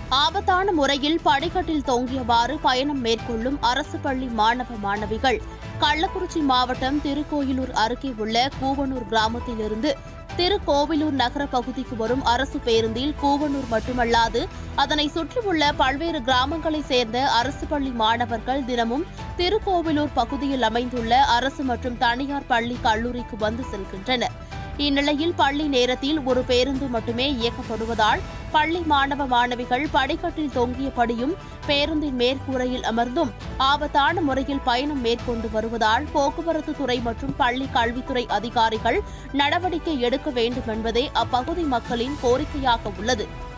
ஆபத்தான முறையில் படிக்கட்டில் தொங்கியவாறு பயணம் மேற்கொள்ளும் அரசு பள்ளி மாணவ மாணவிகள் கள்ளக்குறிச்சி மாவட்டம் திருக்கோயிலூர் அருகே உள்ள கூவனூர் கிராமத்திலிருந்து திருக்கோவிலூர் நகர பகுதிக்கு வரும் அரசு பேருந்தில் கூவனூர் மட்டுமல்லாது அதனை சுற்றியுள்ள பல்வேறு கிராமங்களைச் சேர்ந்த அரசு பள்ளி மாணவர்கள் தினமும் திருக்கோவிலூர் பகுதியில் அமைந்துள்ள அரசு மற்றும் தனியார் பள்ளி கல்லூரிக்கு வந்து செல்கின்றனர் இந்நிலையில் பள்ளி நேரத்தில் ஒரு பேருந்து மட்டுமே இயக்கப்படுவதால் பள்ளி மாணவ மாணவிகள் படிக்கட்டில் தொங்கியபடியும் பேருந்தின் மேற்கூரையில் அமர்ந்தும் ஆபத்தான முறையில் பயணம் மேற்கொண்டு வருவதால் போக்குவரத்து துறை மற்றும் பள்ளி கல்வித்துறை அதிகாரிகள் நடவடிக்கை எடுக்க வேண்டும் என்பதே அப்பகுதி மக்களின் கோரிக்கையாக உள்ளது